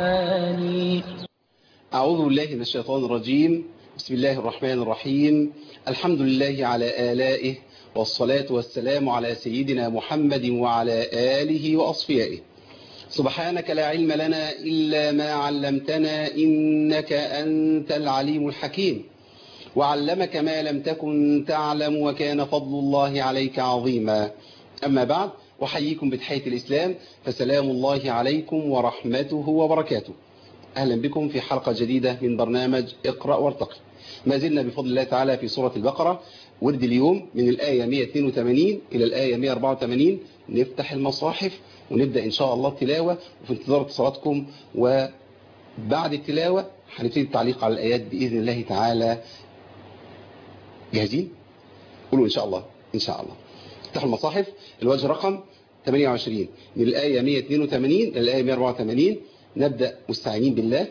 الرحمن أعوذ بالله من الشيطان الرجيم بسم الله الرحمن الرحيم الحمد لله على آلائه والصلاة والسلام على سيدنا محمد وعلى آله وأصفيائه سبحانك لا علم لنا إلا ما علمتنا إنك أنت العليم الحكيم وعلمك ما لم تكن تعلم وكان فضل الله عليك عظيما أما بعد وحييكم بتحية الإسلام فسلام الله عليكم ورحمته وبركاته أهلا بكم في حلقة جديدة من برنامج اقرأ وارتقي ما زلنا بفضل الله تعالى في سورة البقرة ورد اليوم من الآية 182 إلى الآية 184 نفتح المصاحف ونبدأ إن شاء الله التلاوة وفي انتظار اتصالاتكم وبعد التلاوة هنبتدي التعليق على الآيات بإذن الله تعالى جاهزين؟ قولوا إن شاء الله إن شاء الله افتحوا المصاحف الوجه رقم 28 من الآية 182 إلى الآية 184 نبدأ مستعينين بالله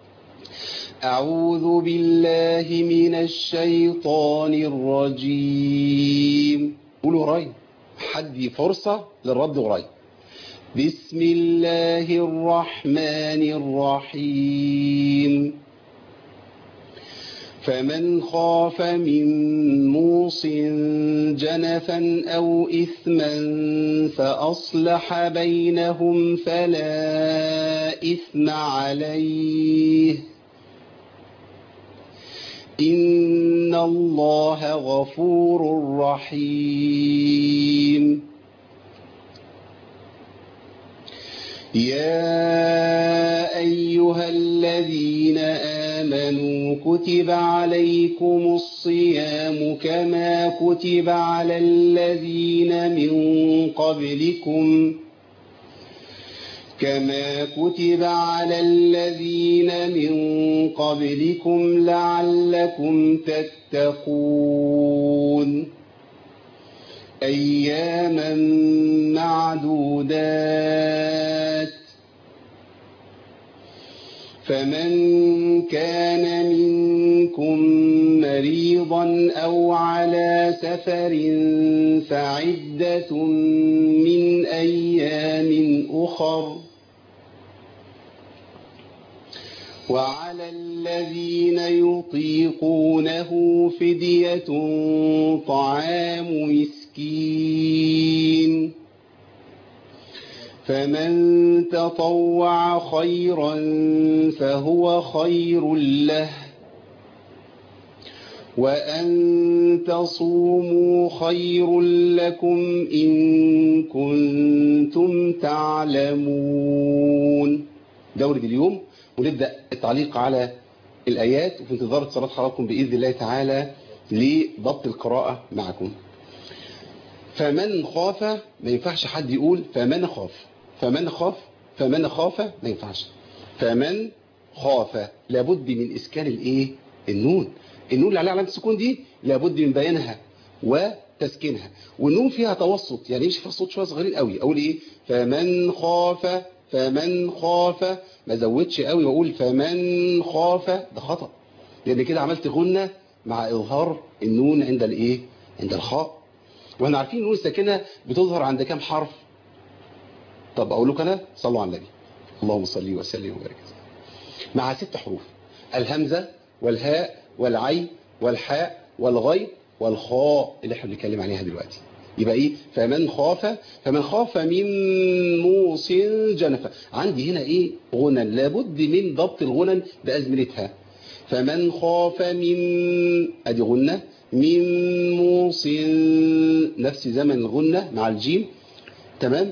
أعوذ بالله من الشيطان الرجيم قولوا وراي حدي فرصة للرد وراي بسم الله الرحمن الرحيم فمن خاف من موص جنفا أو إثما فأصلح بينهم فلا إثم عليه إن الله غفور رحيم يا أيها الذين آمنوا كتب عليكم الصيام كما كتب على الذين من قبلكم كما كتب على الذين من قبلكم لعلكم تتقون أياما معدودات فمن كان منكم مريضا أو على سفر فعدة من أيام أخر وعلى الذين يطيقونه فدية طعام مسكين فمن تطوع خيرا فهو خير له وأن تصوموا خير لكم إن كنتم تعلمون دورة اليوم ونبدأ التعليق على الآيات وفي انتظار اتصالات حضراتكم بإذن الله تعالى لضبط القراءة معكم فمن خاف ما ينفعش حد يقول فمن خاف فمن خاف فمن خاف ما ينفعش فمن خاف لابد من إسكان الإيه النون النون اللي عليها علامة السكون دي لابد من بيانها وتسكينها والنون فيها توسط يعني يمشي فيها الصوت شويه صغيرين قوي اقول ايه فمن خاف فمن خاف ما زودش قوي واقول فمن خاف ده خطأ لان كده عملت غنة مع اظهار النون عند الايه عند الخاء واحنا عارفين النون الساكنه بتظهر عند كام حرف طب اقول لكم انا صلوا على النبي اللهم صل وسلم وبارك مع ست حروف الهمزه والهاء والعين والحاء والغين والخاء اللي احنا بنتكلم عليها دلوقتي يبقى ايه فمن خاف فمن خاف من موص جنفا عندي هنا ايه غنى لابد من ضبط الغنى بازمنتها فمن خاف من ادي غنى من موص نفس زمن الغنى مع الجيم تمام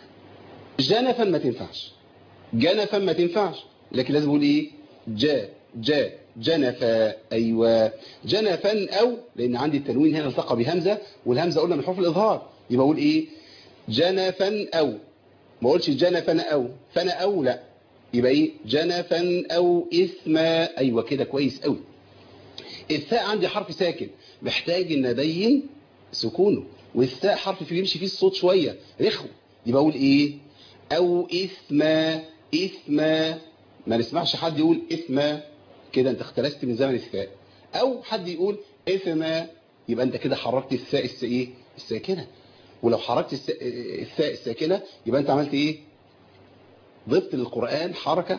جنفا ما تنفعش جنفا ما تنفعش لكن لازم اقول ايه جا جا جنفا أيوة جنفا أو لأن عندي التنوين هنا التقى بهمزة والهمزة قلنا من حروف الإظهار يبقى أقول إيه جنفا أو ما أقولش جنفا أو فأنا أو لا يبقى إيه جنفا أو إثما أيوة كده كويس أوي الثاء عندي حرف ساكن محتاج إن أبين سكونه والثاء حرف في يمشي فيه الصوت شوية رخو يبقى أقول إيه أو إثما إثما ما نسمعش حد يقول إثما كده انت اختلست من زمن الثاء او حد يقول اثما يبقى انت كده حركت الثاء الس ايه الساكنه ولو حركت الثاء الساكنه يبقى انت عملت ايه ضفت للقران حركه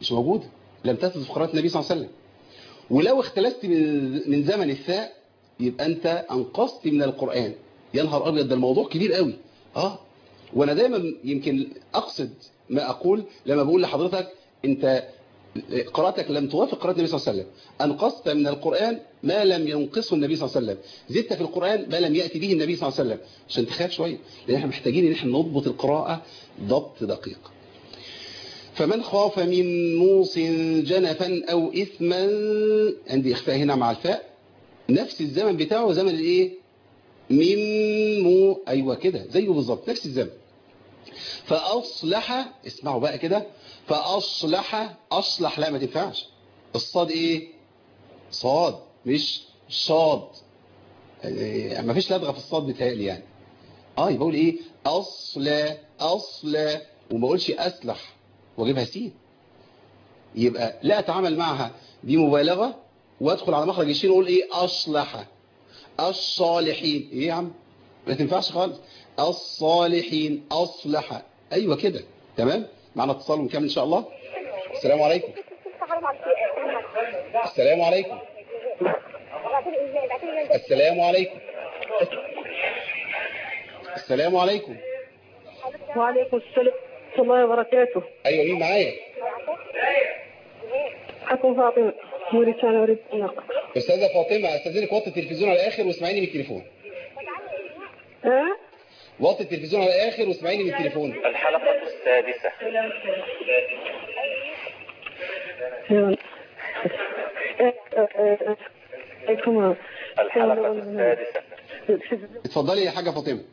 مش موجودة لم تثبت في قراءة النبي صلى الله عليه وسلم ولو اختلست من من زمن الثاء يبقى انت انقصت من القرآن يا نهار ابيض ده الموضوع كبير قوي اه وانا دايما يمكن اقصد ما اقول لما بقول لحضرتك انت قراءتك لم توافق قراءة النبي صلى الله عليه وسلم أنقصت من القرآن ما لم ينقصه النبي صلى الله عليه وسلم زدت في القرآن ما لم يأتي به النبي صلى الله عليه وسلم عشان تخاف شوية لأن احنا محتاجين ان احنا نضبط القراءة ضبط دقيق فمن خاف من موص جنفا أو إثما عندي إخفاء هنا مع الفاء نفس الزمن بتاعه زمن الايه من مو أيوة كده زيه بالظبط نفس الزمن فأصلح اسمعوا بقى كده فأصلح أصلح لا ما تنفعش الصاد إيه صاد مش صاد يعني ما فيش لدغة في الصاد بتهيألي يعني اه يبقى اقول ايه أصل أصل وما اقولش أسلح واجيبها سين يبقى لا أتعامل معها دي مبالغة وادخل على مخرج الشين واقول ايه أصلح الصالحين ايه يا عم ما تنفعش خالص الصالحين أصلح أيوة كده تمام معنا اتصال ونكمل إن شاء الله السلام عليكم السلام عليكم السلام عليكم السلام عليكم وعليكم السلام ورحمة الله وبركاته أيوة مين معايا أكون فاطمة موريتانا أريد أن أقرأ أستاذة فاطمة أستاذنك وطي التلفزيون على الآخر واسمعيني من التليفون ها؟ وطي التلفزيون على الآخر واسمعيني من التليفون الحلقة السادسة أيوة. إيه، إيه، إيه، عليكم الحلقة السادسة اتفضلي يا حاجة فاطمة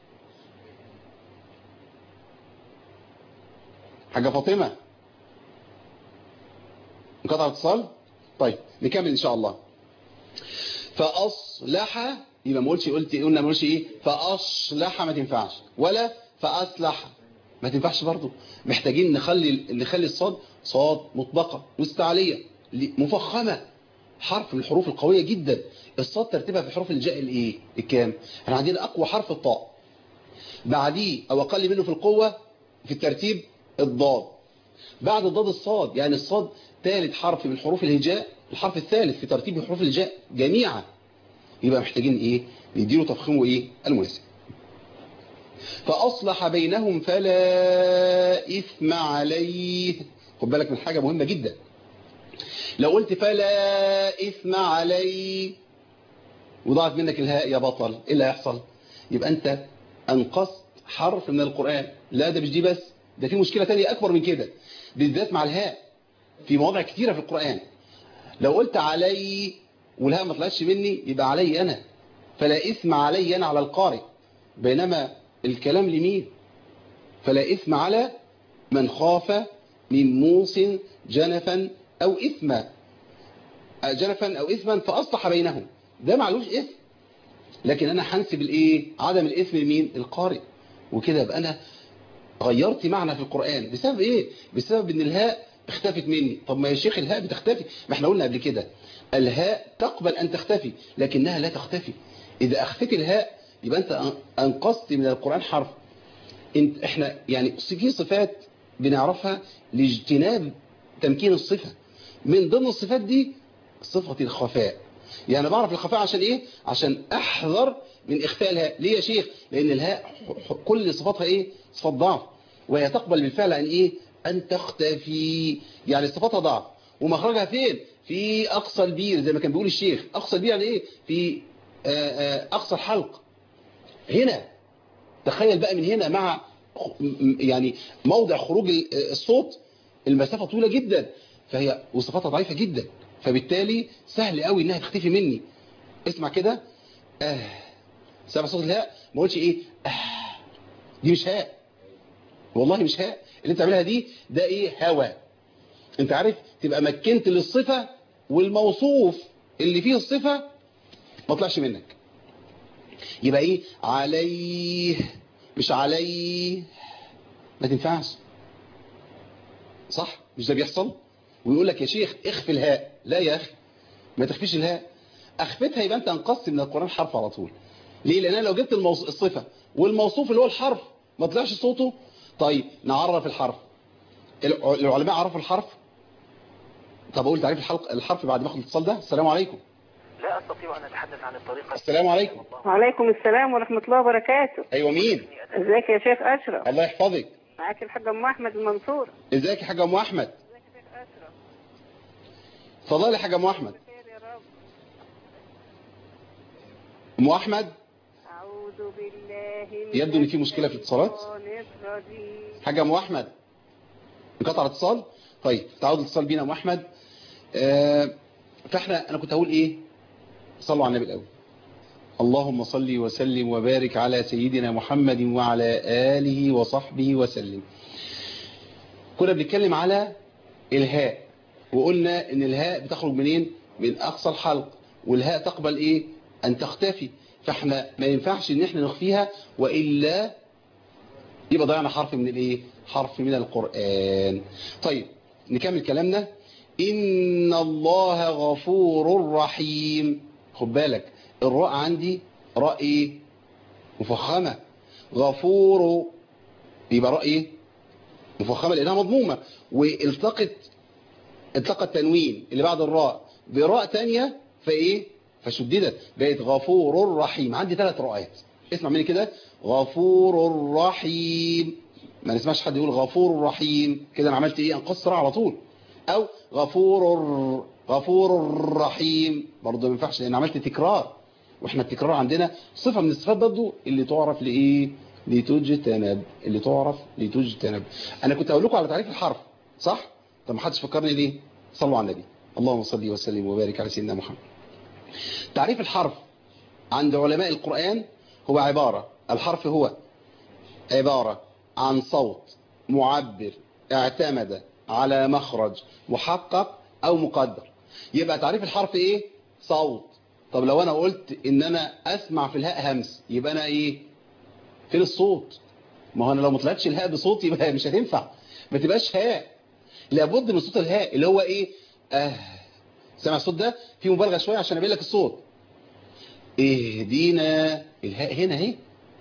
حاجة فاطمة انقطع الاتصال طيب نكمل ان شاء الله فاصلح يبقى ما قلتش قلت قلنا ما قلتش ايه فاصلح ما تنفعش ولا فاصلح ما تنفعش برضو محتاجين نخلي نخلي الصاد صاد مطبقه مستعليه مفخمه حرف من الحروف القويه جدا الصاد ترتيبها في حروف الجاء الايه الكام احنا عندنا اقوى حرف الطاء بعديه او اقل منه في القوه في الترتيب الضاد بعد الضاد الصاد يعني الصاد ثالث حرف من حروف الهجاء الحرف الثالث في ترتيب حروف الهجاء جميعا يبقى محتاجين ايه نديله تفخيمه ايه المناسب فأصلح بينهم فلا إثم عليه خد بالك من حاجة مهمة جدا لو قلت فلا إثم عليه وضعت منك الهاء يا بطل إيه اللي هيحصل يبقى أنت أنقصت حرف من القرآن لا ده مش دي بس ده في مشكلة تانية أكبر من كده بالذات مع الهاء في مواضع كتيرة في القرآن لو قلت علي والهاء ما طلعتش مني يبقى علي أنا فلا إثم علي أنا على القارئ بينما الكلام لمين فلا إثم على من خاف من موص جنفا أو إثما جنفا أو إثما فأصلح بينهم ده معلوش إثم لكن أنا حنسب الإيه عدم الإثم لمين القارئ وكده يبقى أنا غيرت معنى في القرآن بسبب إيه بسبب إن الهاء اختفت مني طب ما يا شيخ الهاء بتختفي ما احنا قلنا قبل كده الهاء تقبل أن تختفي لكنها لا تختفي إذا أخفت الهاء يبقى أنت أنقصت من القرآن حرف انت احنا يعني في صفات بنعرفها لاجتناب تمكين الصفة من ضمن الصفات دي صفة الخفاء يعني بعرف الخفاء عشان ايه عشان احذر من اخفاء الهاء ليه يا شيخ لان الهاء كل صفاتها ايه صفات ضعف وهي تقبل بالفعل ان ايه ان تختفي يعني صفاتها ضعف ومخرجها فين في اقصى البير زي ما كان بيقول الشيخ اقصى البير يعني ايه في آآ آآ اقصى الحلق هنا تخيل بقى من هنا مع يعني موضع خروج الصوت المسافة طويلة جدا فهي وصفاتها ضعيفة جدا فبالتالي سهل قوي انها تختفي مني اسمع كده آه سامع صوت الهاء ما اقولش ايه آه دي مش هاء والله مش هاء اللي انت عاملها دي ده ايه هوا انت عارف تبقى مكنت للصفة والموصوف اللي فيه الصفة ما طلعش منك يبقى ايه عليه مش عليه ما تنفعش صح مش ده بيحصل ويقول لك يا شيخ اخفي الهاء لا يا اخي ما تخفيش الهاء اخفتها يبقى انت انقصت من القرآن حرف على طول ليه لان انا لو جبت الموص... الصفة والموصوف اللي هو الحرف ما طلعش صوته طيب نعرف الحرف العلماء عرفوا الحرف طب اقول تعريف الحلق الحرف بعد ما اخد الاتصال ده السلام عليكم لا أستطيع أن أتحدث عن الطريقة السلام عليكم وعليكم السلام ورحمة الله وبركاته ايوه مين ازيك يا شيخ أشرف الله يحفظك معاك الحاج أم أحمد المنصور ازيك يا حاجه ام احمد ازيك يا شيخ أشرف اتفضلي يا حاجه ام احمد خير يا رب ام احمد أعوذ بالله من يبدو إن في مشكلة في الاتصالات. الشيطان الرجيم. حاجه ام احمد انقطع الاتصال طيب تعود الاتصال بينا يا ام احمد آه فاحنا انا كنت هقول ايه صلوا على النبي الاول اللهم صل وسلم وبارك على سيدنا محمد وعلى آله وصحبه وسلم كنا بنتكلم على الهاء وقلنا ان الهاء بتخرج منين من اقصى الحلق والهاء تقبل ايه ان تختفي فاحنا ما ينفعش ان احنا نخفيها والا يبقى ضيعنا حرف من الايه حرف من القرآن طيب نكمل كلامنا ان الله غفور رحيم خد بالك الراء عندي راء ايه مفخمة غفور يبقى راء ايه مفخمة لانها مضمومة والتقت التقى التنوين اللي بعد الراء براء تانية فايه فشددت بقت غفور رحيم عندي ثلاث رؤيات اسمع مني كده غفور رحيم ما نسمعش حد يقول غفور رحيم كده انا عملت ايه انقص صراع على طول او غفور غفور رحيم برضه ما ينفعش لان عملت تكرار واحنا التكرار عندنا صفة من الصفات برضه اللي تعرف لايه لتجتنب اللي تعرف لتجتنب انا كنت اقول لكم على تعريف الحرف صح طب ما حدش فكرني ليه صلوا على النبي اللهم صل وسلم وبارك على سيدنا محمد تعريف الحرف عند علماء القرآن هو عبارة الحرف هو عبارة عن صوت معبر اعتمد على مخرج محقق او مقدر يبقى تعريف الحرف ايه صوت طب لو انا قلت ان انا اسمع في الهاء همس يبقى انا ايه فين الصوت ما هو انا لو ما طلعتش الهاء بصوت يبقى مش هتنفع ما تبقاش هاء لابد من صوت الهاء اللي هو ايه اه سامع الصوت ده في مبالغه شويه عشان ابين لك الصوت اهدينا الهاء هنا اهي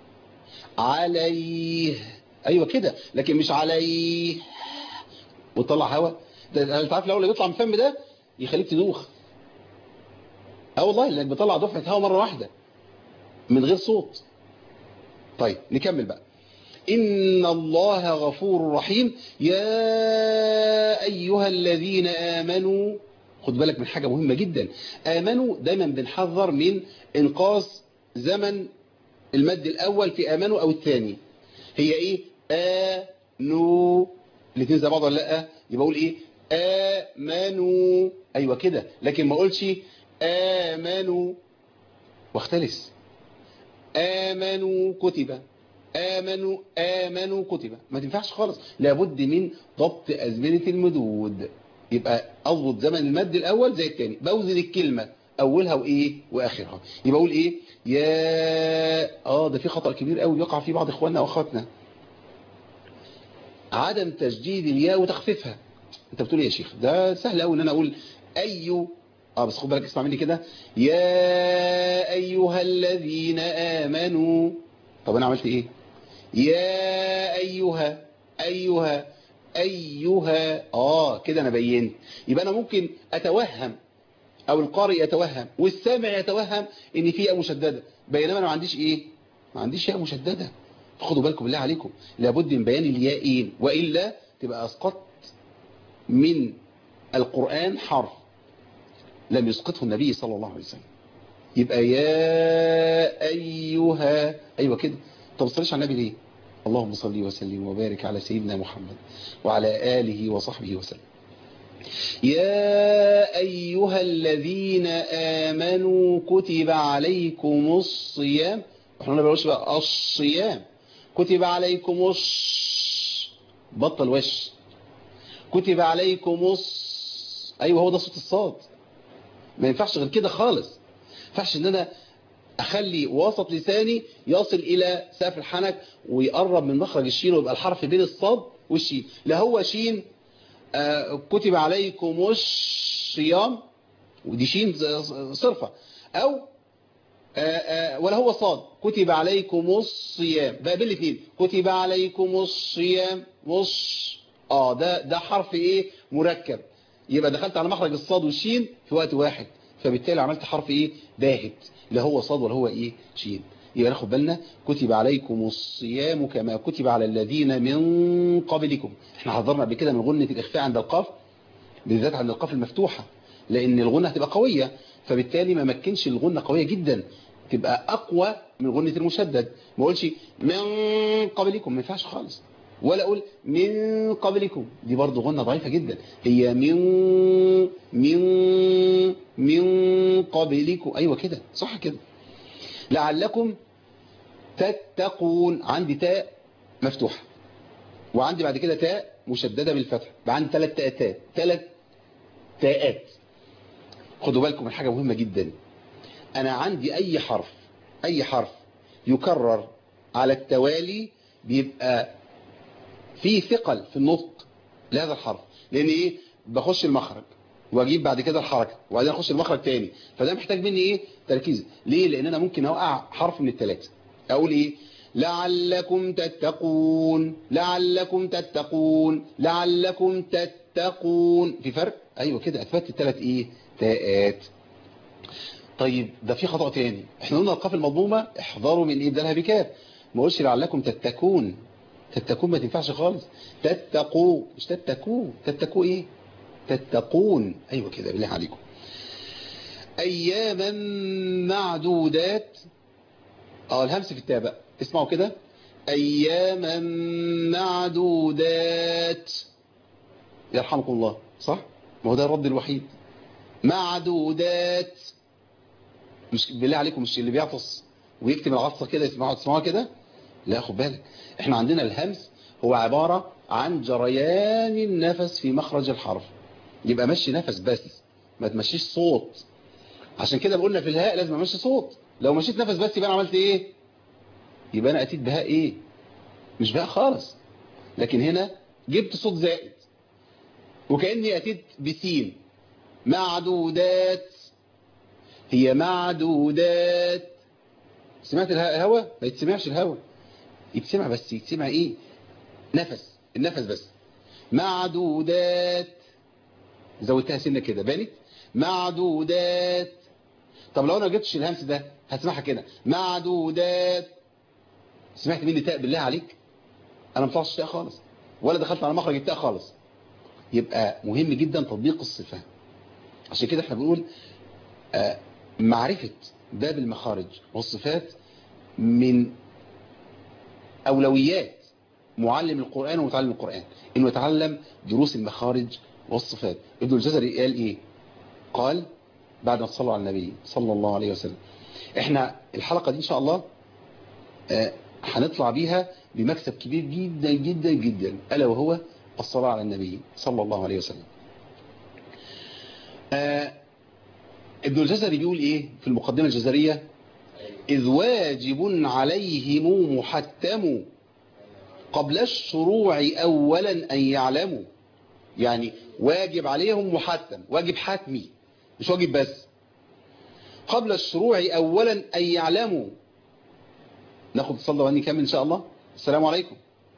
عليه ايوه كده لكن مش عليه وتطلع هوا ده انت عارف لو اللي بيطلع من الفم ده يخليك تدوخ اه والله لانك بيطلع دفعه هوا مره واحده من غير صوت طيب نكمل بقى إن الله غفور رحيم يا أيها الذين آمنوا خد بالك من حاجة مهمة جدا آمنوا دايما بنحذر من إنقاص زمن المد الأول في آمنوا أو الثاني هي إيه آنوا الاثنين زي بعض ولا لا يبقى أقول إيه آمنوا أيوة كده لكن ما أقولش آمنوا واختلس آمنوا كتب آمنوا آمنوا كتب ما تنفعش خالص لابد من ضبط أزمنة المدود يبقى أضبط زمن المد الأول زي الثاني بوزن الكلمة أولها وإيه وآخرها يبقى أقول إيه يا آه ده في خطأ كبير قوي يقع فيه بعض إخواننا وأخواتنا عدم تجديد الياء وتخفيفها أنت بتقول إيه يا شيخ ده سهل قوي إن أنا أقول أي اه بس خد بالك اسمع مني كده يا أيها الذين آمنوا طب أنا عملت إيه يا أيها أيها أيها آه كده أنا بينت يبقى أنا ممكن أتوهم أو القارئ يتوهم والسامع يتوهم إن في ياء مشددة بينما أنا ما عنديش إيه ما عنديش ياء مشددة خدوا بالكم بالله عليكم لابد من بيان اليائين وإلا تبقى أسقطت من القرآن حرف لم يسقطه النبي صلى الله عليه وسلم يبقى يا أيها أيوة كده طب صليش على النبي ليه اللهم صل وسلم وبارك على سيدنا محمد وعلى آله وصحبه وسلم يا أيها الذين آمنوا كتب عليكم الصيام احنا ما بنقولش بقى الصيام كتب عليكم الص بطل وش كتب عليكم الص ايوه هو ده صوت الصاد ما ينفعش غير كده خالص ما ينفعش ان انا اخلي وسط لساني يصل الى سقف الحنك ويقرب من مخرج الشين ويبقى الحرف بين الصاد والشين لا هو شين آه كتب عليكم الصيام ودي شين صرفة او آه آه ولا هو صاد كتب عليكم الصيام بقى بين الاثنين كتب عليكم الصيام وص اه ده ده حرف ايه مركب يبقى دخلت على مخرج الصاد والشين في وقت واحد فبالتالي عملت حرف ايه باهت لا هو صاد ولا هو ايه شين يبقى ناخد بالنا كتب عليكم الصيام كما كتب على الذين من قبلكم احنا حضرنا قبل كده من غنة الإخفاء عند القاف بالذات عند القاف المفتوحة لأن الغنة هتبقى قوية فبالتالي ما مكنش الغنة قوية جدا تبقى أقوى من غنة المشدد ما اقولش من قبلكم ما ينفعش خالص ولا أقول من قبلكم دي برضو غنة ضعيفة جدا هي من من من قبلكم أيوة كده صح كده لعلكم تتقون عندي تاء مفتوحة وعندي بعد كده تاء مشددة بالفتح بقى عندي ثلاث تاءات ثلاث تاءات خدوا بالكم من حاجة مهمة جدا أنا عندي أي حرف أي حرف يكرر على التوالي بيبقى في ثقل في النطق لهذا الحرف لأن إيه بخش المخرج واجيب بعد كده الحركة وبعدين اخش المخرج تاني فده محتاج مني ايه تركيز ليه لان انا ممكن اوقع حرف من الثلاثه اقول ايه لعلكم تتقون لعلكم تتقون لعلكم تتقون في فرق ايوه كده اثبتت الثلاث ايه تاءات طيب ده في خطأ تاني احنا قلنا القاف المضمومه احذروا من ابدالها بكاف ما قولش لعلكم تتقون تتقون ما تنفعش خالص تتقوا مش تتقوا تتقوا ايه تتقون أيوة كده بالله عليكم أياما معدودات اه الهمس في التابع اسمعوا كده أياما معدودات يرحمكم الله صح ما هو ده الرد الوحيد معدودات مش بالله عليكم مش اللي بيعطس ويكتب العطسة كده يسمعوا تسمعوها كده لا خد بالك احنا عندنا الهمس هو عبارة عن جريان النفس في مخرج الحرف يبقى مشي نفس بس ما تمشيش صوت عشان كده قلنا في الهاء لازم امشي صوت لو مشيت نفس بس يبقى انا عملت ايه يبقى انا اتيت بهاء ايه مش بهاء خالص لكن هنا جبت صوت زائد وكأني اتيت بسين معدودات هي معدودات سمعت الهوا ما يتسمعش الهوا يتسمع بس يتسمع ايه نفس النفس بس معدودات زودتها سنة كده بانت معدودات طب لو انا ما جبتش الهمس ده هسمعها كده معدودات سمعت مني تاء بالله عليك انا ما طلعتش تاء خالص ولا دخلت على مخرج التاء خالص يبقى مهم جدا تطبيق الصفة عشان كده احنا بنقول آه معرفة باب المخارج والصفات من أولويات معلم القرآن ومتعلم القرآن إنه يتعلم دروس المخارج والصفات ابن الجزري قال إيه قال بعد ما صلوا على النبي صلى الله عليه وسلم احنا الحلقة دي إن شاء الله آه هنطلع بيها بمكسب كبير جدا جدا جدا ألا وهو الصلاة على النبي صلى الله عليه وسلم آه ابن الجزري بيقول ايه في المقدمة الجزرية إذ واجب عليهم محتم قبل الشروع أولا أن يعلموا يعني واجب عليهم محتم واجب حتمي مش واجب بس قبل الشروع أولا أن يعلموا ناخد الصلاة وأني كامل إن شاء الله السلام عليكم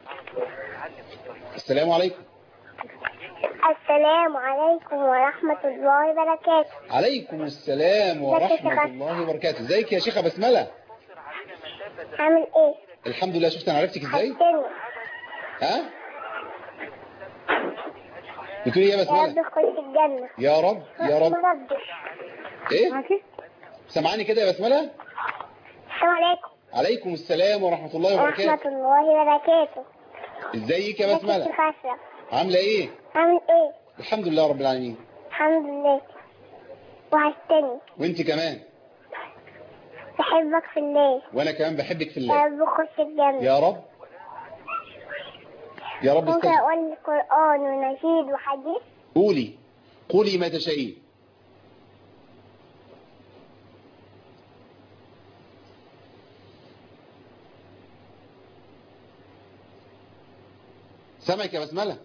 السلام عليكم السلام عليكم ورحمة الله وبركاته عليكم السلام ورحمة الله وبركاته ازيك يا شيخة بسملة عامل ايه؟ الحمد لله شفت انا عرفتك ازاي حسني ها بتقولي ايه يا يا رب بسملة تخش الجنة يا رب يا رب مربي ايه سامعاني كده يا بسملة السلام عليكم عليكم السلام ورحمة الله ورحمة وبركاته الله وبركاته ازيك يا ازيك يا بسملة شيخ أشرف عاملة ايه عامل ايه؟ الحمد لله رب العالمين الحمد لله وحشتني وانت كمان بحبك في الله وانا كمان بحبك في يا الله رب خش الجنة يا رب يا رب ممكن استجب اقول قرآن ونشيد وحديث قولي قولي ما تشائين سامعك يا بسملة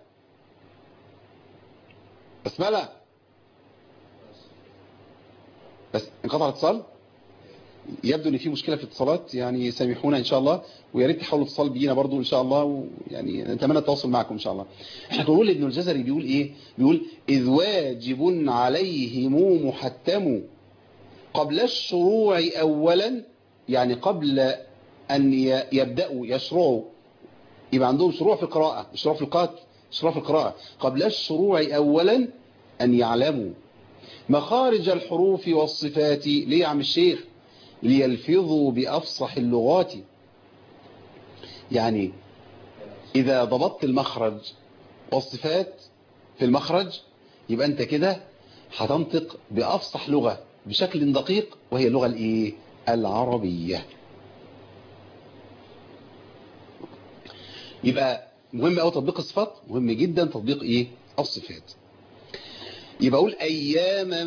بسملة بس انقطع الاتصال يبدو ان في مشكله في الاتصالات يعني سامحونا ان شاء الله ويا ريت تحاولوا اتصال بينا برضو ان شاء الله ويعني نتمنى التواصل معكم ان شاء الله احنا بنقول ابن الجزري بيقول ايه بيقول اذ واجب عليهم محتم قبل الشروع اولا يعني قبل ان ي- يبداوا يشرعوا يبقى عندهم شروع في القراءه شروع في القراءه شروع في القراءه قبل الشروع اولا ان يعلموا مخارج الحروف والصفات ليه يا عم الشيخ ليلفظوا بأفصح اللغات يعني إذا ضبطت المخرج والصفات في المخرج يبقى أنت كده هتنطق بأفصح لغة بشكل دقيق وهي اللغة الإيه؟ العربية يبقى مهم أو تطبيق الصفات مهم جدا تطبيق إيه؟ الصفات يبقى أقول أياما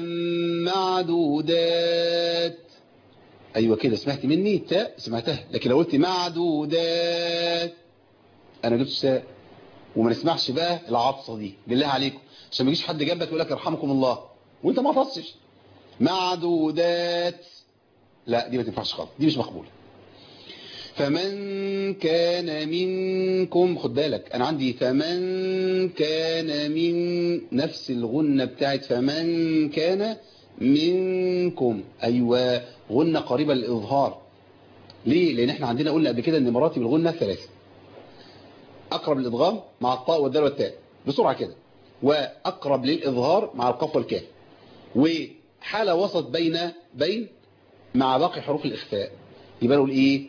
معدودات أيوة كده سمعت مني تاء سمعتها لكن لو قلت معدودات أنا جبت تاء وما نسمعش بقى العطسة دي بالله عليكم عشان ما يجيش حد جنبك يقول لك يرحمكم الله وانت ما تصش معدودات لا دي ما تنفعش خالص دي مش مقبولة فمن كان منكم خد بالك انا عندي فمن كان من نفس الغنة بتاعت فمن كان منكم ايوه غنة قريبة للاظهار ليه لان احنا عندنا قلنا قبل كده ان مراتب الغنة ثلاثة اقرب للادغام مع الطاء والدال والتاء بسرعة كده واقرب للاظهار مع القاف والكاف وحالة وسط بين بين مع باقي حروف الاخفاء يبقى نقول ايه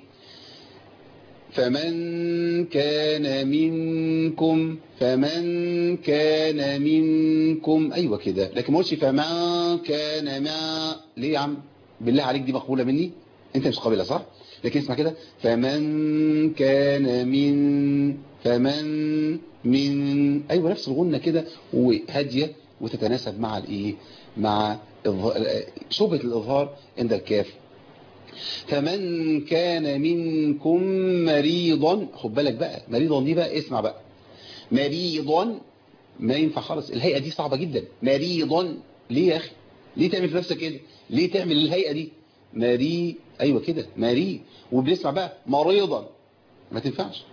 فمن كان منكم فمن كان منكم ايوه كده لكن ما قلتش فمن كان ما ليه يا عم بالله عليك دي مقبوله مني انت مش قابلها صح لكن اسمع كده فمن كان من فمن من ايوه نفس الغنه كده وهاديه وتتناسب مع الايه مع إظهار- شبهه الاظهار عند الكاف فمن كان منكم مريضا خد بالك بقى مريضا دي بقى اسمع بقى مريضا ما ينفع خالص الهيئة دي صعبة جدا مريضا ليه يا أخي ليه تعمل في نفسك كده ليه تعمل الهيئة دي مري أيوة كده مري وبنسمع بقى مريضا ما تنفعش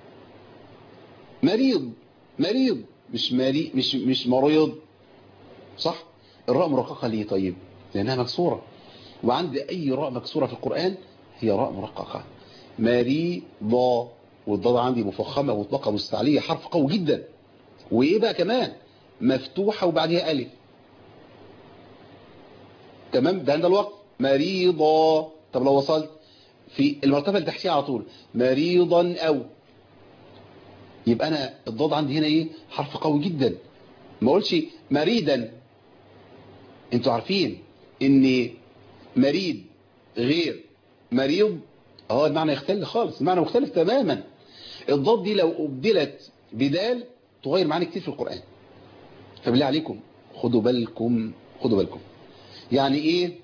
مريض مريض مش مري مش مش مريض صح الراء مرققة ليه طيب لأنها مكسورة وعند أي راء مكسورة في القرآن هي راء مرققة مريضة والضاد عندي مفخمة مطلقة مستعلية حرف قوي جدا وإيه بقى كمان مفتوحة وبعدها ألف تمام ده عند الوقت مريضة طب لو وصلت في المرتبة اللي تحتيها على طول مريضا أو يبقى أنا الضاد عندي هنا إيه حرف قوي جدا ما أقولش مريدا انتوا عارفين ان مريض غير مريض اه المعنى يختلف خالص المعنى مختلف تماما الضاد دي لو أبدلت بدال تغير معاني كتير في القرآن فبالله عليكم خدوا بالكم خدوا بالكم يعني ايه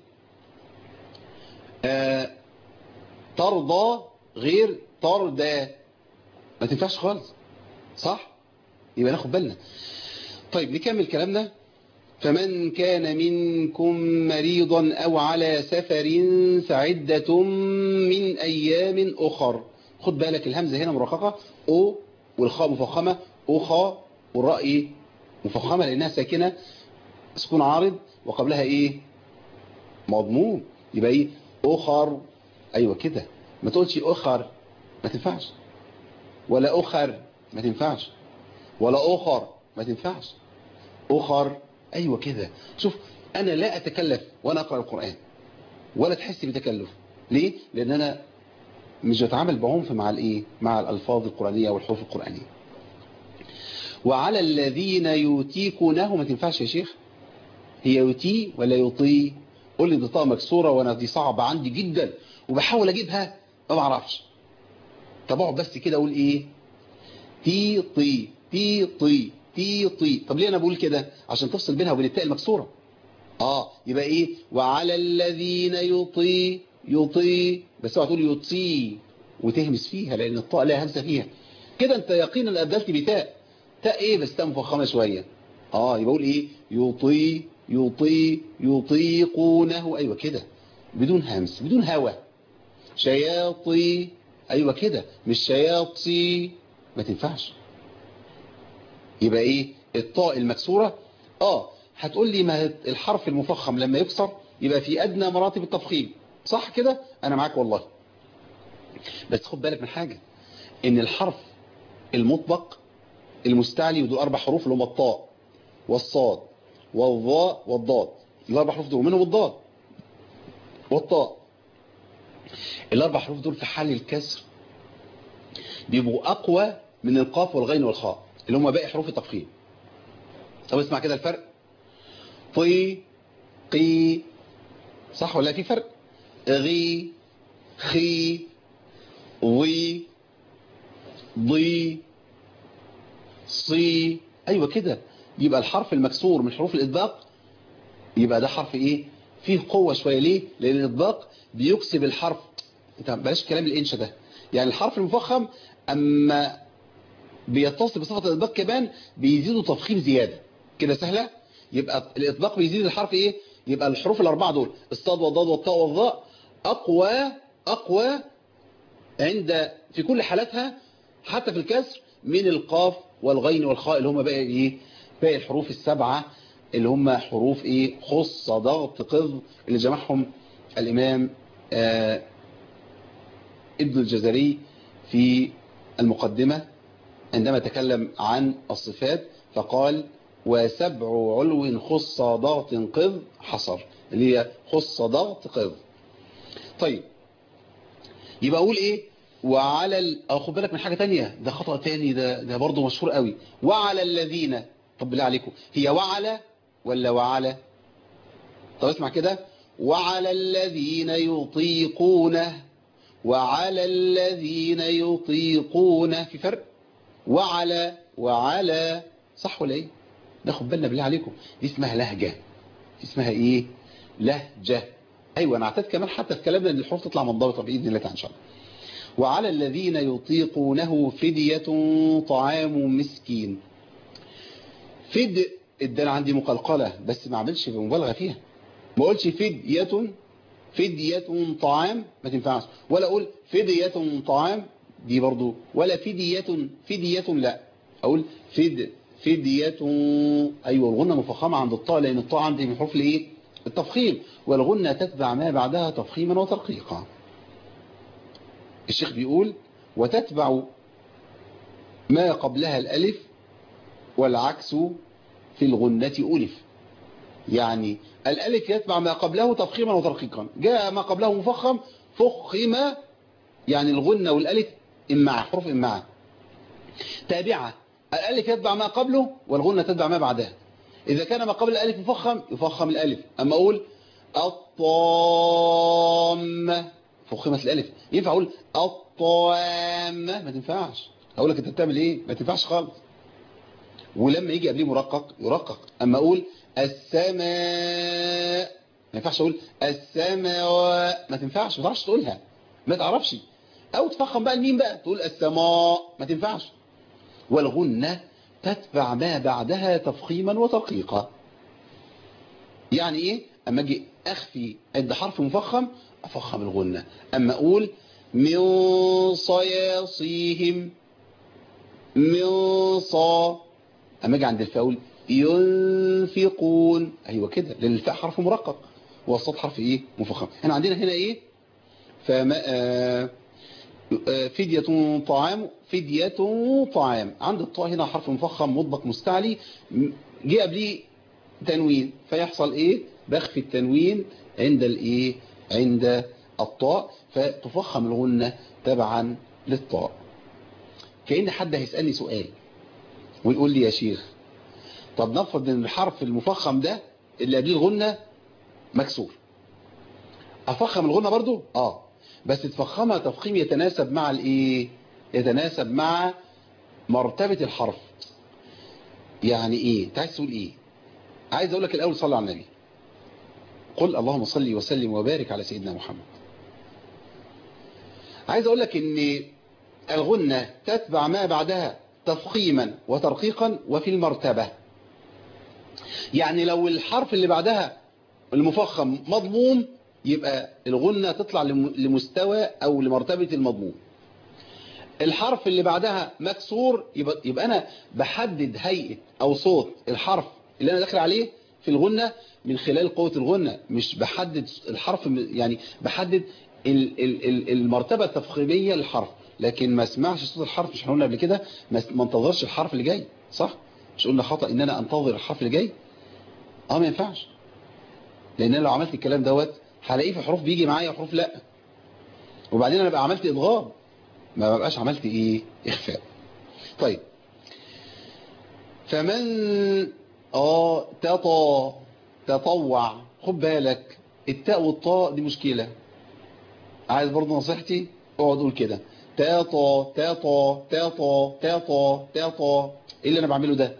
آه ترضى غير ترضى ما تنفعش خالص صح يبقى ناخد بالنا طيب نكمل كلامنا فمن كان منكم مريضا أو على سفر فعدة من أيام أخر خد بالك الهمزة هنا مرققة أو والخاء مفخمة أخا والراء مفخمة لأنها ساكنة سكون عارض وقبلها إيه مضموم يبقى إيه أخر أيوة كده ما تقولش أخر ما تنفعش ولا أخر ما تنفعش ولا أخر ما تنفعش أخر أيوة كده شوف أنا لا أتكلف وأنا أقرأ القرآن ولا تحس بتكلف ليه؟ لأن أنا مش بتعامل بعنف مع الإيه؟ مع الألفاظ القرآنية والحروف القرآنية وعلى الذين يوتيكونه ما تنفعش يا شيخ هي يوتي ولا يطي قول لي دي طاء مكسورة وأنا دي صعبة عندي جدا وبحاول أجيبها ما بعرفش طب اقعد بس كده أقول إيه تي طي تي طي تي طي طب ليه أنا بقول كده عشان تفصل بينها وبين التاء المكسورة آه يبقى إيه وعلى الذين يطي يطي بس اوعى تقول يطي وتهمس فيها لأن الطاء لها همسة فيها كده أنت يقينا أبدلت بتاء تاء إيه بس تاء مفخمة شوية آه يبقى أقول إيه يطي يطي يطيقونه أيوة كده بدون همس بدون هوا شياطي ايوه كده مش شياطي ما تنفعش يبقى ايه الطاء المكسورة اه هتقول لي ما الحرف المفخم لما يكسر يبقى في ادنى مراتب التفخيم صح كده انا معاك والله بس خد بالك من حاجة ان الحرف المطبق المستعلي ودول اربع حروف اللي هم الطاء والصاد والظاء والضاد الاربع حروف دول منهم الضاد والطاء الاربع حروف دول في حال الكسر بيبقوا اقوى من القاف والغين والخاء اللي هم باقي حروف التفخيم طب اسمع كده الفرق طي قي صح ولا في فرق غي خي وي ضي صي ايوه كده يبقى الحرف المكسور من حروف الاطباق يبقى ده حرف ايه فيه قوة شوية ليه لان الاطباق بيكسب الحرف انت بلاش كلام الانشا ده يعني الحرف المفخم اما بيتصل بصفة الاطباق كمان بيزيدوا تفخيم زيادة كده سهلة يبقى الاطباق بيزيد الحرف ايه يبقى الحروف الاربعة دول الصاد والضاد والطاء والظاء اقوى اقوى عند في كل حالاتها حتى في الكسر من القاف والغين والخاء اللي هم باقي ايه باقي الحروف السبعة اللي هم حروف ايه خص ضغط قذ اللي جمعهم الامام آه ابن الجزري في المقدمة عندما تكلم عن الصفات فقال وسبع علو خص ضغط قذ حصر اللي هي خص ضغط قذ طيب يبقى اقول ايه وعلى ال... خد بالك من حاجة تانية ده خطأ تاني ده ده برضه مشهور قوي وعلى الذين طب بالله عليكم هي وعلى ولا وعلى طب اسمع كده وعلى الذين يطيقونه وعلى الذين يطيقونه في فرق وعلى وعلى صح ولا ايه ناخد بالنا بالله عليكم دي اسمها لهجة دي اسمها ايه لهجة ايوه انا اعتقد كمان حتى في كلامنا ان الحروف تطلع منضبطه باذن الله تعالى ان شاء الله وعلى الذين يطيقونه فدية طعام مسكين فد ده انا عندي مقلقلة بس ما اعملش مبالغة فيها ما اقولش فدية فدية طعام ما تنفعش ولا اقول فدية طعام دي برضو ولا فدية فدية لا اقول فد فدية ايوه الغنة مفخمة عند الطاء لان الطاء عندي من حروف الايه التفخيم والغنة تتبع ما بعدها تفخيما وترقيقا الشيخ بيقول وتتبع ما قبلها الألف والعكس في الغنة ألف يعني الألف يتبع ما قبله تفخيما وترقيقا جاء ما قبله مفخم فخم يعني الغنة والألف إمعة حروف إمعة تابعة الألف يتبع ما قبله والغنة تتبع ما بعدها إذا كان ما قبل الألف مفخم يفخم الألف أما أقول الطام فخمت الألف ينفع أقول الطام ما تنفعش أقول لك أنت بتعمل إيه ما تنفعش خالص ولما يجي قبليه مرقق يرقق أما أقول السماء ما ينفعش أقول السماء ما تنفعش ما تعرفش تقولها ما تعرفش أو تفخم بقى الميم بقى تقول السماء ما تنفعش والغنة تتبع ما بعدها تفخيما وترقيقا يعني ايه اما اجي اخفي عند حرف مفخم افخم الغنة اما اقول من صياصيهم من صا اما اجي عند الفاء اقول ينفقون ايوه كده لان الفاء حرف مرقق والصاد حرف ايه مفخم احنا عندنا هنا ايه فما آه فدية طعام فدية طعام عند الطاء هنا حرف مفخم مطبق مستعلي جه قبليه تنوين فيحصل ايه بخفي التنوين عند الايه عند الطاء فتفخم الغنة تبعا للطاء كأن حد هيسألني سؤال ويقول لي يا شيخ طب نفرض ان الحرف المفخم ده اللي قبليه الغنة مكسور افخم الغنة برضو اه بس تفخمها تفخيم يتناسب مع الايه يتناسب مع مرتبة الحرف يعني ايه انت عايز تقول ايه عايز اقول لك الاول صلى على النبي قل اللهم صل وسلم وبارك على سيدنا محمد عايز اقول لك ان الغنة تتبع ما بعدها تفخيما وترقيقا وفي المرتبة يعني لو الحرف اللي بعدها المفخم مضموم يبقى الغنة تطلع لم- لمستوى أو لمرتبة المضمون الحرف اللي بعدها مكسور يبقى, يبقى أنا بحدد هيئة أو صوت الحرف اللي أنا داخل عليه في الغنة من خلال قوة الغنة مش بحدد الحرف م- يعني بحدد ال- ال- ال- المرتبة التفخيمية للحرف لكن ما اسمعش صوت الحرف مش قلنا قبل كده ما ما انتظرش الحرف اللي جاي صح مش قلنا خطأ ان انا انتظر الحرف اللي جاي اه ما ينفعش لان انا لو عملت الكلام دوت هلاقيه في حروف بيجي معايا وحروف لا وبعدين انا بقى عملت ادغام ما بقاش عملت ايه اخفاء طيب فمن اه تطا تطوع خد بالك التاء والطاء دي مشكلة عايز برضه نصيحتي اقعد قول كده تاطا تاطا تاطا تاطا تاطا ايه اللي انا بعمله ده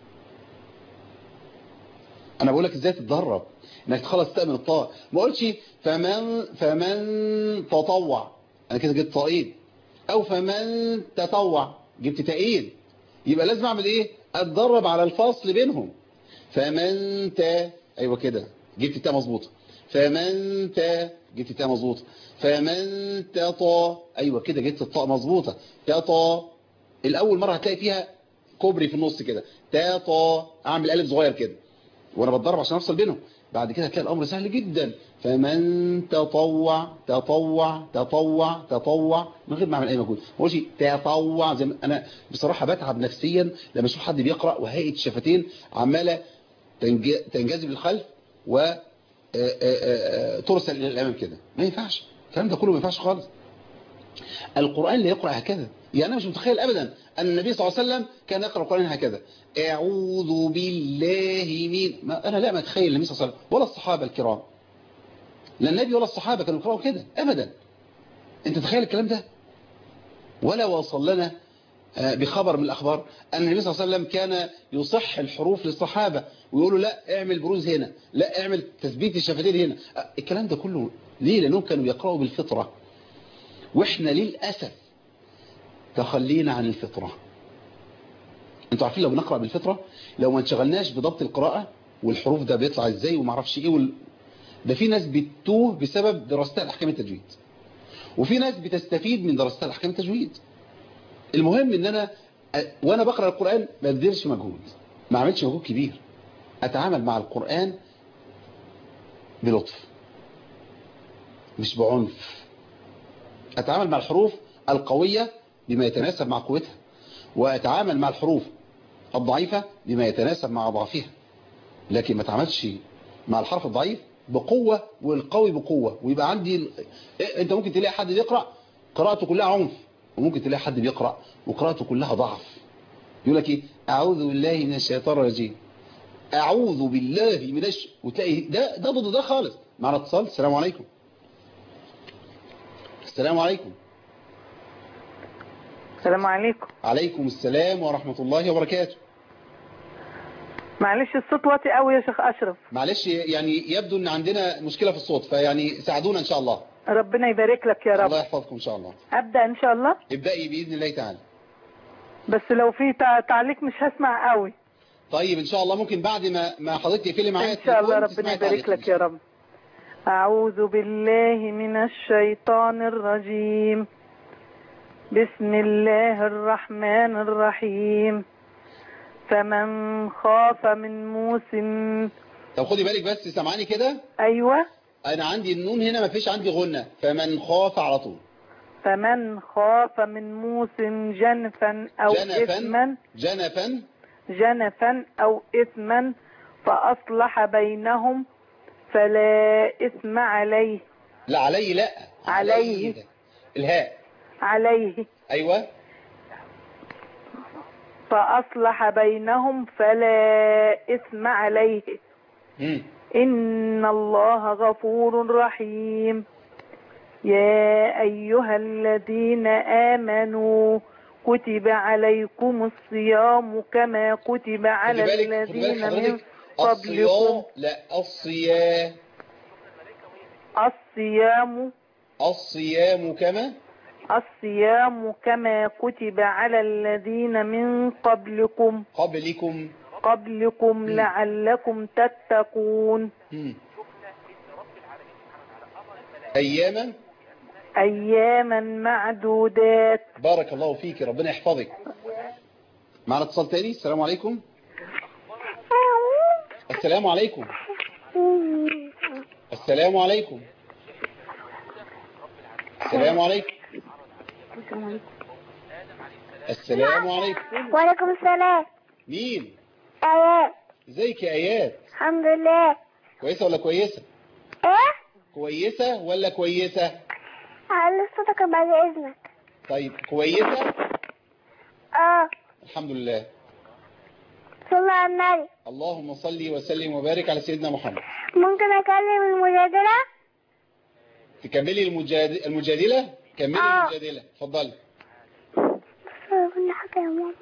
انا بقول لك ازاي تتدرب انك تخلص تاء من الطاء ما قلتش فمن فمن تطوع انا كده جبت طائين او فمن تطوع جبت تاءين يبقى لازم اعمل ايه اتدرب على الفصل بينهم فمن تا ايوه كده جبت التاء مظبوطه فمن تا جبت التاء مظبوطه فمن تطا ايوه كده جبت الطاء مظبوطه تطا الاول مره هتلاقي فيها كوبري في النص كده تطا اعمل قلب صغير كده وانا بتدرب عشان افصل بينهم بعد كده هتلاقي الامر سهل جدا فمن تطوع تطوع تطوع تطوع من غير ما اعمل اي مجهود ما اقولش تطوع زي ما انا بصراحه بتعب نفسيا لما اشوف حد بيقرا وهيئه الشفتين عماله تنج- تنجذب للخلف و آه، آه، آه، ترسل الى الامام كده ما ينفعش الكلام ده كله ما ينفعش خالص القرآن لا يقرأ هكذا يعني أنا مش متخيل أبدا أن النبي صلى الله عليه وسلم كان يقرأ القرآن هكذا أعوذ بالله من ما أنا لا متخيل النبي صلى الله عليه وسلم ولا الصحابة الكرام لا النبي ولا الصحابة كانوا يقرأوا كده أبدا أنت تخيل الكلام ده ولا وصل لنا آه، بخبر من الأخبار أن النبي صلى الله عليه وسلم كان يصح الحروف للصحابة ويقولوا لا اعمل بروز هنا لا اعمل تثبيت الشفتين هنا آه، الكلام ده كله ليه لأنهم كانوا يقرأوا بالفطرة واحنا للأسف تخلينا عن الفطرة انتوا عارفين لو بنقرأ بالفطرة لو ما انشغلناش بضبط القراءة والحروف ده بيطلع ازاي وما اعرفش ايه وال... ده في ناس بتتوه بسبب دراستها لأحكام التجويد وفي ناس بتستفيد من دراستها لأحكام التجويد المهم ان انا أ- وانا بقرأ القرآن ما ابذلش مجهود ما اعملش مجهود كبير اتعامل مع القرآن بلطف مش بعنف أتعامل مع الحروف القوية بما يتناسب مع قوتها وأتعامل مع الحروف الضعيفة بما يتناسب مع ضعفها لكن ما تعملش مع الحرف الضعيف بقوة والقوي بقوة ويبقى عندي ال... إيه، انت ممكن تلاقي حد بيقرأ قراءته كلها عنف وممكن تلاقي حد بيقرأ وقراءته كلها ضعف يقول لك ايه اعوذ بالله من الشيطان الرجيم اعوذ بالله من الش... وتلاقي ده ده ضد ده خالص معنا اتصال السلام عليكم السلام عليكم السلام عليكم عليكم السلام ورحمة الله وبركاته معلش الصوت واطي قوي يا شيخ اشرف معلش يعني يبدو ان عندنا مشكلة في الصوت فيعني ساعدونا ان شاء الله ربنا يبارك لك يا رب الله يحفظكم ان شاء الله ابدا ان شاء الله ابدأي بإذن الله تعالى بس لو في تع- تعليق مش هسمع قوي طيب ان شاء الله ممكن بعد ما ما حضرتك تقفلي معايا ان شاء الله التليفون ربنا تسمعي يبارك تعليق. لك يا رب اعوذ بالله من الشيطان الرجيم بسم الله الرحمن الرحيم فمن خاف من موس طب خدي بالك بس سامعاني كده ايوه انا عندي النون هنا ما فيش عندي غنة فمن خاف على طول فمن خاف من موس جنفا او اثما جنفا جنفا جنفا أو إثما فأصلح بينهم فلا إثم عليه لا علي لا عليه. ده. الهاء عليه ايوه فأصلح بينهم فلا إثم عليه مم. إن الله غفور رحيم يا أيها الذين آمنوا كتب عليكم الصيام كما كتب على خدي بالك خدي بالك الذين من حضرتك قبلكم الصيام لا الصيام الصيام الصيام كما الصيام كما كتب على الذين من قبلكم قبلكم قبلكم لعلكم تتقون مم. أياما أياما معدودات بارك الله فيك ربنا يحفظك معنا اتصال تاني السلام عليكم السلام عليكم السلام عليكم السلام عليكم السلام عليكم وعليكم السلام مين آيات ازيك يا ايات الحمد لله كويسه ولا كويسه ايه كويسه ولا كويسه على صوتك بعد اذنك طيب كويسه اه الحمد لله صلى على النبي اللهم صل وسلم وبارك على سيدنا محمد ممكن اكلم المجادلة تكملي المجاد... المجادله كملي آه. المجادله اتفضلي كل حاجة يا ماما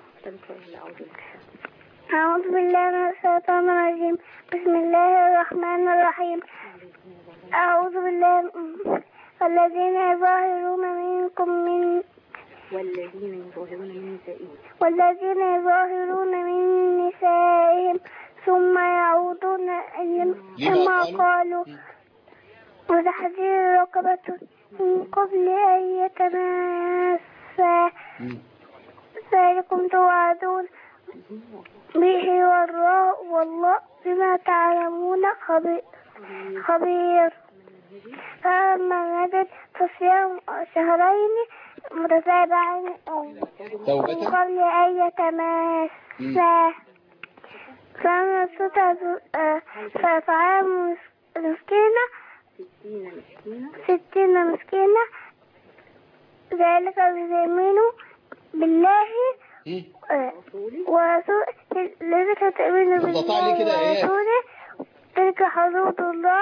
أعوذ بالله من الشيطان الرجيم بسم الله الرحمن الرحيم أعوذ بالله م- والذين يظاهرون منكم من والذين يظاهرون من نسائهم والذين يظاهرون من نسائهم ثم يعودون أيم- لما كما قالوا؟ قالوا وتحذير رقبة من قبل أن يتماسا مم. ذلكم توعدون به والله والله بما تعلمون خبير خبير فلما نزل فصيام شهرين متتابعين من توبة قبل أن يتماسا فمن ستة فطعام مسكينة ستين مسكينة ستين مسكينة ذلك بيمينه بالله مم. آه، ورسول لذلك تؤمن بتقطع لي بالله كده آيات. ورسوله تلك حدود الله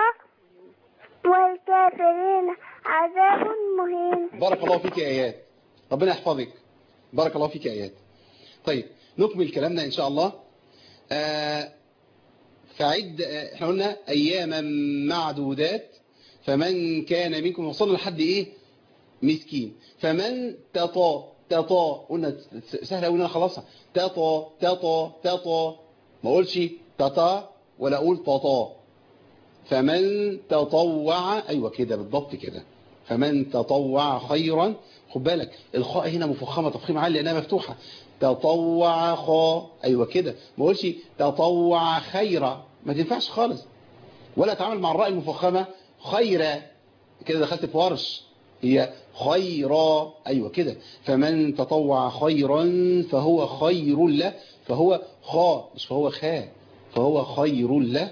والكافرين عذاب مهين بارك الله فيك يا ايات ربنا يحفظك بارك الله فيك يا ايات طيب نكمل كلامنا ان شاء الله آه فعد آه، احنا قلنا اياما معدودات فمن كان منكم وصلنا لحد ايه مسكين فمن تطا تطا قلنا سهله قلنا خلاص تطا تطا تطا ما اقولش تطا ولا اقول تطا فمن تطوع ايوه كده بالضبط كده فمن تطوع خيرا خد بالك الخاء هنا مفخمه تفخيم عالي لانها مفتوحه تطوع خا ايوه كده ما اقولش تطوع خيرا ما تنفعش خالص ولا اتعامل مع الراء المفخمه خيرا كده دخلت في ورش هي خيرا ايوه كده فمن تطوع خيرا فهو خير له فهو خا مش فهو خا فهو خير له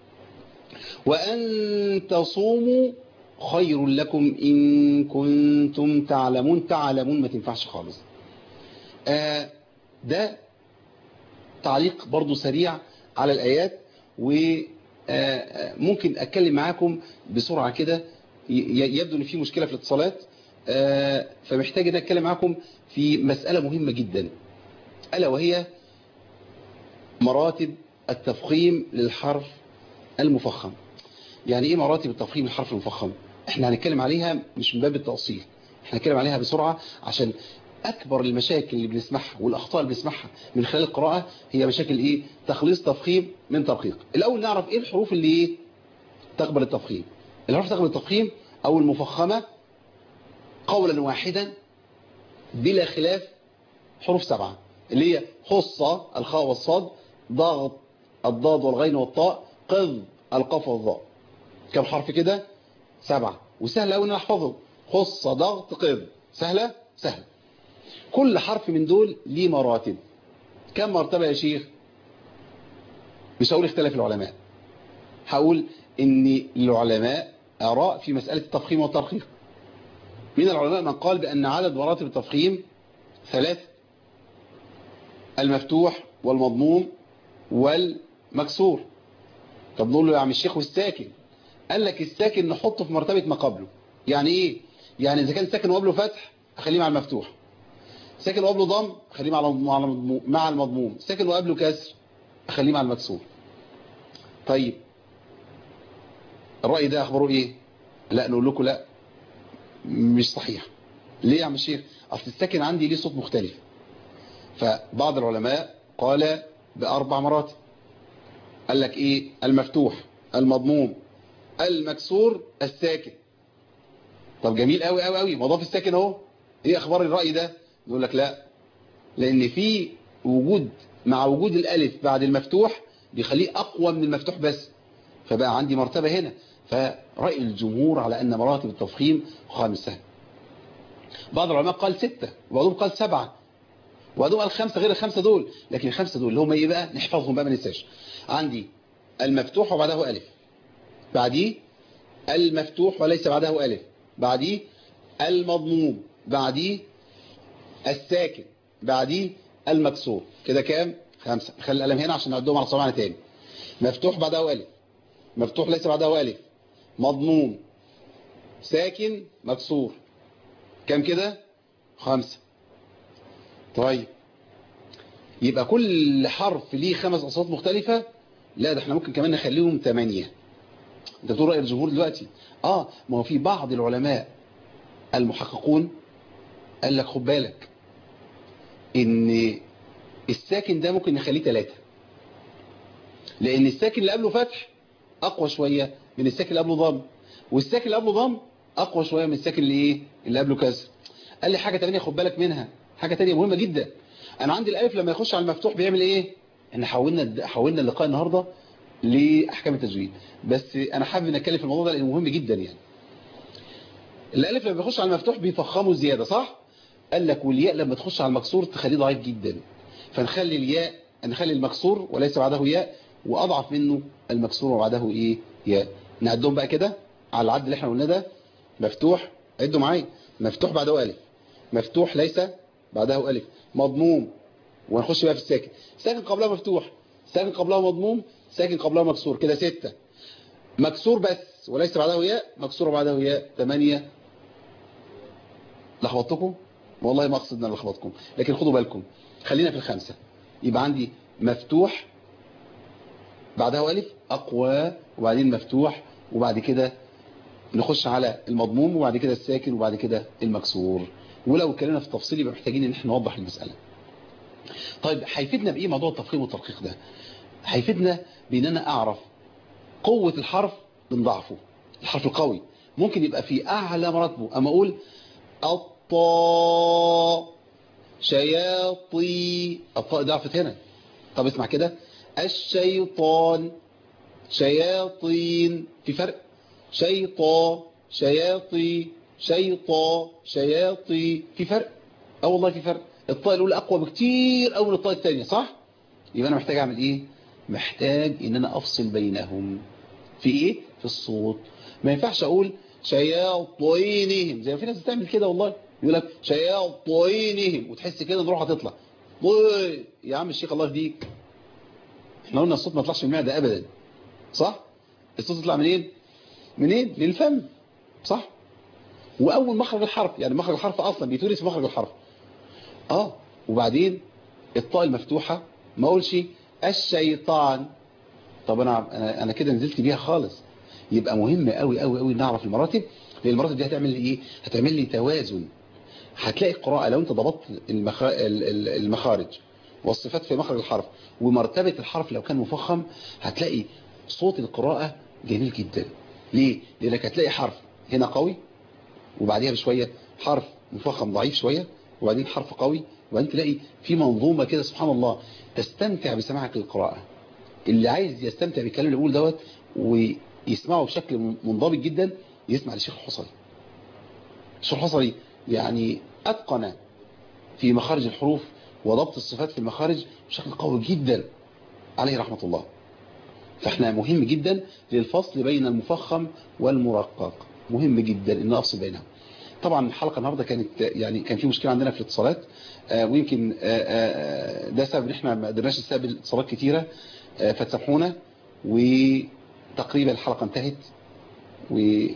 وأن تصوموا خير لكم إن كنتم تعلمون تعلمون ما تنفعش خالص آه ده تعليق برضو سريع على الآيات وممكن أتكلم معاكم بسرعة كده ي- يبدو أن في مشكلة في الاتصالات آه فمحتاج أن أتكلم معاكم في مسألة مهمة جدا ألا وهي مراتب التفخيم للحرف المفخم يعني ايه مراتب التفخيم الحرف المفخم احنا هنتكلم عليها مش من باب التأصيل احنا هنتكلم عليها بسرعة عشان اكبر المشاكل اللي بنسمعها والاخطاء اللي بنسمعها من خلال القراءة هي مشاكل ايه تخليص تفخيم من ترقيق الاول نعرف ايه الحروف اللي ايه تقبل التفخيم الحروف تقبل التفخيم او المفخمة قولا واحدا بلا خلاف حروف سبعة اللي هي خصة الخاء والصاد ضغط الضاد والغين والطاء قذ القاف والظاء كم حرف كده سبعة وسهل قوي ان أنا احفظه خصة ضغط قذ سهلة سهلة كل حرف من دول ليه مراتب كم مرتبة يا شيخ مش هقول اختلف العلماء هقول ان العلماء اراء في مسألة التفخيم والترخيص من العلماء من قال بأن عدد مراتب التفخيم ثلاث المفتوح والمضموم والمكسور طب نقول له يا عم الشيخ والساكن قال لك الساكن نحطه في مرتبة ما قبله يعني ايه يعني اذا كان ساكن وقبله فتح اخليه مع المفتوح ساكن وقبله ضم اخليه مع مع المضموم مع المضموم ساكن وقبله كسر اخليه مع المكسور طيب الرأي ده اخباره ايه لا نقول لكم لا مش صحيح ليه يا عم الشيخ اصل الساكن عندي ليه صوت مختلف فبعض العلماء قال بأربع مراتب قال لك ايه المفتوح المضموم المكسور الساكن طب جميل قوي قوي قوي مضاف الساكن اهو ايه اخبار الرأي ده يقول لك لا لان في وجود مع وجود الالف بعد المفتوح بيخليه اقوى من المفتوح بس فبقى عندي مرتبة هنا فرأي الجمهور على ان مراتب التفخيم خامسة بعض العلماء قال ستة وبعضهم قال سبعة وبعضهم قال خمسة غير الخمسة دول لكن الخمسة دول اللي هم ايه بقى نحفظهم بقى ما ننساش عندي المفتوح وبعده ألف بعديه المفتوح وليس بعده ألف بعديه المضموم بعديه الساكن بعديه المكسور كده كام خمسة خلي القلم هنا عشان نعدهم على صباعنا تاني مفتوح بعده ألف مفتوح ليس بعده ألف مضموم ساكن مكسور كام كده خمسة طيب يبقى كل حرف ليه خمس أصوات مختلفة لا ده احنا ممكن كمان نخليهم ثمانية انت بتقول رأي الجمهور دلوقتي اه ما هو في بعض العلماء المحققون قال لك خد بالك ان الساكن ده ممكن نخليه ثلاثة لان الساكن اللي قبله فتح اقوى شوية من الساكن اللي قبله ضم والساكن اللي قبله ضم اقوى شوية من الساكن اللي ايه اللي قبله كسر قال لي حاجة تانية خد بالك منها حاجة تانية مهمة جدا انا عندي الالف لما يخش على المفتوح بيعمل ايه احنا حولنا حولنا اللقاء النهاردة لاحكام التجويد بس انا حابب ان اتكلم في الموضوع ده لانه مهم جدا يعني الالف لما بيخش على المفتوح بيفخمه زيادة صح قال لك والياء لما تخش على المكسور تخليه ضعيف جدا فنخلي الياء نخلي المكسور وليس بعده ياء واضعف منه المكسور وبعده ايه ياء نعدهم بقى كده على العد اللي احنا قلناه ده مفتوح عدوا معايا مفتوح بعده الف مفتوح ليس بعده الف مضموم ونخش بقى في الساكن ساكن قبلها مفتوح ساكن قبلها مضموم ساكن قبلها مكسور كده ستة مكسور بس وليس بعده ياء مكسور وبعده ياء ثمانية لخبطتكم والله ما اقصد ان لخبطكم لكن خدوا بالكم خلينا في الخمسة يبقى عندي مفتوح بعده ألف أقوى وبعدين مفتوح وبعد كده نخش على المضموم وبعد كده الساكن وبعد كده المكسور ولو اتكلمنا في التفصيل يبقى محتاجين ان احنا نوضح المسألة طيب هيفيدنا بايه موضوع التفخيم والترقيق ده هيفيدنا بان انا اعرف قوة الحرف من ضعفه الحرف القوي ممكن يبقى في اعلى مراتبه اما اقول الطاء شياطي الطاء ضعفت هنا طب اسمع كده الشيطان شياطين في فرق شيطا شياطي شيطا شياطي في فرق اه والله في فرق الطاء الاولى اقوى بكتير قوي من الطاء الثانيه صح يبقى انا محتاج اعمل ايه محتاج ان انا افصل بينهم في ايه في الصوت ما ينفعش اقول شياطينهم زي ما في ناس بتعمل كده والله يقول لك شياطينهم وتحس كده نروح هتطلع طيب يا عم الشيخ الله يهديك احنا قلنا الصوت ما يطلعش من المعده ابدا صح الصوت يطلع منين منين من الفم صح واول مخرج الحرف يعني مخرج الحرف اصلا بيتولد في مخرج الحرف اه وبعدين الطاء المفتوحه ما اقولش الشيطان طب انا انا, أنا كده نزلت بيها خالص يبقى مهم قوي قوي قوي نعرف المراتب لان المراتب دي هتعمل لي ايه هتعمل لي توازن هتلاقي القراءه لو انت ضبطت المخا... المخارج والصفات في مخرج الحرف ومرتبة الحرف لو كان مفخم هتلاقي صوت القراءة جميل جدا ليه؟ لأنك هتلاقي حرف هنا قوي وبعديها بشوية حرف مفخم ضعيف شوية وبعدين حرف قوي وبعدين تلاقي في منظومة كده سبحان الله تستمتع بسماعك للقراءة اللي عايز يستمتع بالكلام اللي بقول دوت ويسمعه بشكل منضبط جدا يسمع للشيخ الحصري الشيخ الحصري يعني أتقن في مخارج الحروف وضبط الصفات في المخارج بشكل قوي جدا عليه رحمة الله فاحنا مهم جدا للفصل بين المفخم والمرقق مهم جدا ان افصل بينهم طبعا الحلقة النهاردة كانت يعني كان في مشكلة عندنا في الاتصالات آه ويمكن آه آه ده سبب ان احنا ما قدرناش نستقبل اتصالات كتيرة فتسامحونا وتقريبا الحلقة انتهت وكما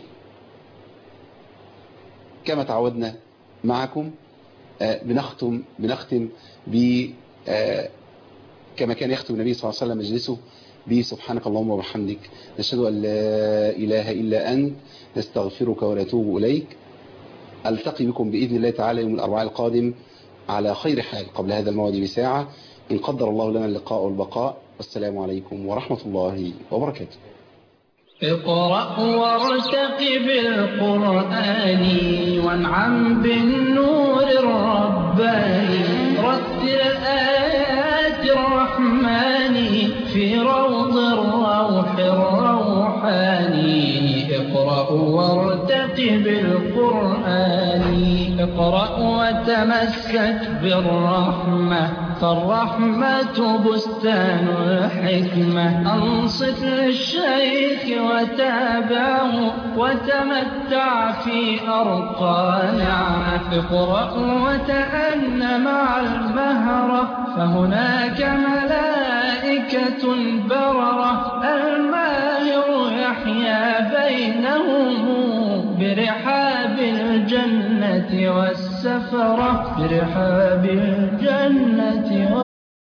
تعودنا معكم بنختم بنختم ب كما كان يختم النبي صلى الله عليه وسلم مجلسه بسبحانك اللهم وبحمدك نشهد أن لا إله إلا أنت نستغفرك ونتوب إليك ألتقي بكم بإذن الله تعالى يوم الأربعاء القادم على خير حال قبل هذا الموعد بساعة إن قدر الله لنا اللقاء والبقاء والسلام عليكم ورحمة الله وبركاته اقرأ وارتقب القرآن وانعم بالنور الرباني رتل آيات الرحمن في روض الروح الروحاني اقرأ وارتقب القرآن اقرأ وتمسك بالرحمة فالرحمة بستان الحكمة أنصت للشيخ وتابعه وتمتع في أرقى نعمة اقرأ وتأن مع المهرة فهناك ملائكة بررة الماهر يحيا بينهم برحاب الجنة والسفرة برحاب الجنة